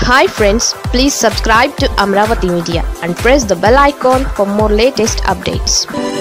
hi friends please subscribe to Amaravati media and press the bell icon for more latest updates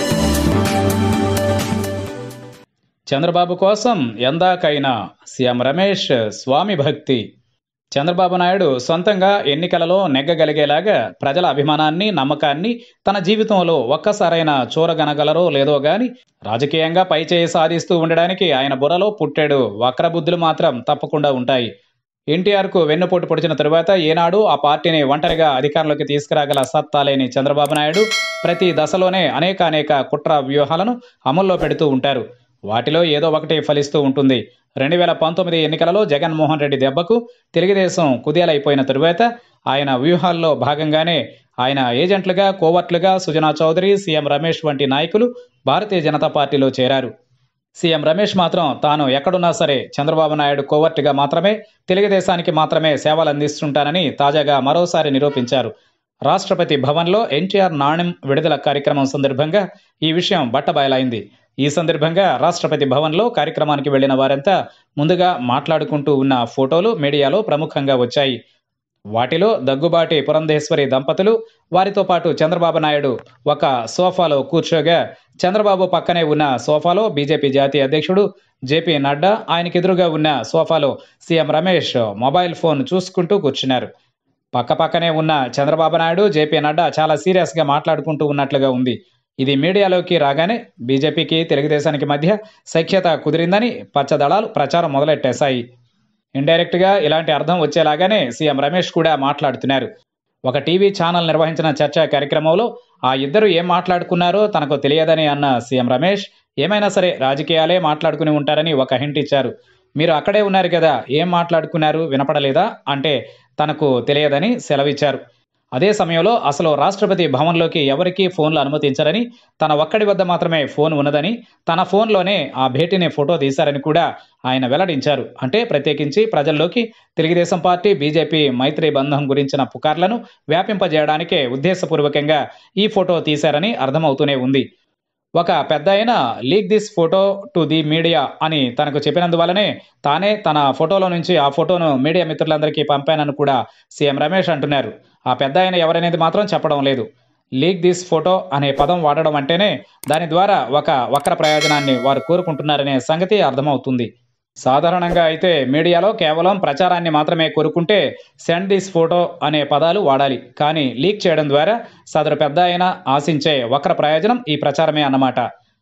Chandrababu కోసం ఎందాకైనా CM Ramesh స్వామి భక్తి చంద్రబాబు నాయుడు సొంతంగా ఎన్నికలలో నెగ్గగలిగేలాగా ప్రజల అభిమానాన్ని నమ్మకాన్ని తన జీవితంలో ఒక్కసారైనా చూరగనగలరో లేదో గాని రాజకీయంగా పైచేయి సాధిస్తూ ఉండడానికి ఆయన బుర్రలో పుట్టాడు వక్రబుద్ధులు మాత్రం తప్పకుండా ఉంటాయి ఎన్టీఆర్కు వెన్నుపోటు పొడిచిన తరువాత ఏనాడు ఆ పార్టీని ఒంటరిగా అధికారంలోకి తీసుకురాగల సత్తా లేని చంద్రబాబు నాయుడు ప్రతి దశలోనే అనేక అనేక కుట్ర వ్యూహాలను అమల్లో పెడుతూ ఉంటారు వాటిలో ఏదో ఒకటి ఫలిస్తూ ఉంటుంది రెండు వేల పంతొమ్మిది ఎన్నికలలో జగన్మోహన్ రెడ్డి దెబ్బకు తెలుగుదేశం కుదేలైపోయిన తరువాత ఆయన వ్యూహాల్లో భాగంగానే ఆయన ఏజెంట్లుగా కోవర్ట్లుగా సుజనా చౌదరి సీఎం రమేష్ వంటి నాయకులు భారతీయ జనతా పార్టీలో చేరారు సీఎం రమేష్ మాత్రం తాను ఎక్కడున్నా సరే చంద్రబాబు నాయుడు కోవర్ట్గా మాత్రమే తెలుగుదేశానికి మాత్రమే సేవలు అందిస్తుంటానని తాజాగా మరోసారి నిరూపించారు రాష్ట్రపతి భవన్లో ఎన్టీఆర్ నాణ్యం విడుదల కార్యక్రమం సందర్భంగా ఈ విషయం బట్టబయలైంది ఈ సందర్భంగా రాష్ట్రపతి భవన్లో కార్యక్రమానికి వెళ్లిన వారంతా ముందుగా మాట్లాడుకుంటూ ఉన్న ఫోటోలు మీడియాలో ప్రముఖంగా వచ్చాయి వాటిలో దగ్గుబాటి పురంధేశ్వరి దంపతులు వారితో పాటు చంద్రబాబు నాయుడు ఒక సోఫాలో కూర్చోగా చంద్రబాబు పక్కనే ఉన్న సోఫాలో బీజేపీ జాతీయ అధ్యక్షుడు జేపీ నడ్డా ఆయనకెదురుగా ఉన్న సోఫాలో సీఎం రమేష్ మొబైల్ ఫోన్ చూసుకుంటూ కూర్చున్నారు పక్క పక్కనే ఉన్న చంద్రబాబు నాయుడు జేపీ నడ్డా చాలా సీరియస్గా మాట్లాడుకుంటూ ఉన్నట్లుగా ఉంది ఇది మీడియాలోకి రాగానే బీజేపీకి తెలుగుదేశానికి మధ్య సఖ్యత కుదిరిందని పచ్చదళాలు ప్రచారం మొదలెట్టేశాయి ఇండైరెక్ట్గా ఇలాంటి అర్థం వచ్చేలాగానే సీఎం రమేష్ కూడా మాట్లాడుతున్నారు ఒక టీవీ ఛానల్ నిర్వహించిన చర్చా కార్యక్రమంలో ఆ ఇద్దరు ఏం మాట్లాడుకున్నారో తనకు తెలియదని అన్న సీఎం రమేష్ ఏమైనా సరే రాజకీయాలే మాట్లాడుకుని ఉంటారని ఒక హింట్ ఇచ్చారు మీరు అక్కడే ఉన్నారు కదా ఏం మాట్లాడుకున్నారు వినపడలేదా అంటే తనకు తెలియదని సెలవిచ్చారు అదే సమయంలో అసలు రాష్ట్రపతి భవన్లోకి ఎవరికీ ఫోన్లు అనుమతించరని తన ఒక్కడి వద్ద మాత్రమే ఫోన్ ఉన్నదని తన ఫోన్లోనే ఆ భేటీని ఫోటో తీశారని కూడా ఆయన వెల్లడించారు అంటే ప్రత్యేకించి ప్రజల్లోకి తెలుగుదేశం పార్టీ బీజేపీ మైత్రి బంధం గురించిన పుకార్లను వ్యాపింపజేయడానికే ఉద్దేశపూర్వకంగా ఈ ఫోటో తీశారని అర్థమవుతూనే ఉంది ఒక పెద్ద అయిన leak this photo to the media అని తనకు చెప్పినందువల్లనే తానే తన ఫోటోలో నుంచి ఆ ఫోటోను మీడియా మిత్రులందరికీ పంపానని కూడా సీఎం రమేష్ అంటున్నారు ఆ పెద్ద ఆయన ఎవరనేది మాత్రం చెప్పడం లేదు లీక్ దిస్ ఫోటో అనే పదం వాడడం అంటేనే దాని ద్వారా ఒక వక్ర ప్రయోజనాన్ని వారు కోరుకుంటున్నారనే సంగతి అర్థమవుతుంది సాధారణంగా అయితే మీడియాలో కేవలం ప్రచారాన్ని మాత్రమే కోరుకుంటే సెండ్ దిస్ ఫోటో అనే పదాలు వాడాలి కానీ లీక్ చేయడం ద్వారా సదరు పెద్ద అయినా ఆశించే వక్ర ప్రయోజనం ఈ ప్రచారమే అన్నమాట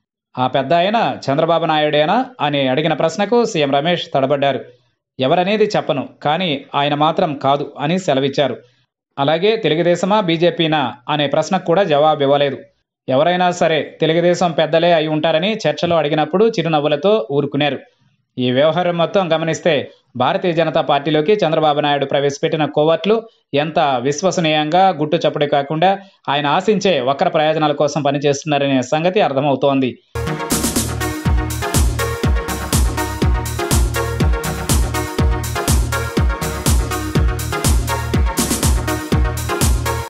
ఆ పెద్ద ఆయన చంద్రబాబు నాయుడేనా అని అడిగిన ప్రశ్నకు సీఎం రమేష్ తడబడ్డారు ఎవరనేది చెప్పను కానీ ఆయన మాత్రం కాదు అని సెలవిచ్చారు అలాగే తెలుగుదేశమా బీజేపీనా అనే ప్రశ్నకు కూడా జవాబు ఇవ్వలేదు ఎవరైనా సరే తెలుగుదేశం పెద్దలే అయి ఉంటారని చర్చలో అడిగినప్పుడు చిరునవ్వులతో ఊరుకున్నారు ఈ వ్యవహారం మొత్తం గమనిస్తే భారతీయ జనతా పార్టీలోకి చంద్రబాబు నాయుడు ప్రవేశపెట్టిన కోవట్లు ఎంత విశ్వసనీయంగా గుట్టు చప్పుడు కాకుండా ఆయన ఆశించే వక్ర ప్రయోజనాల కోసం పనిచేస్తున్నారనే సంగతి అర్థమవుతోంది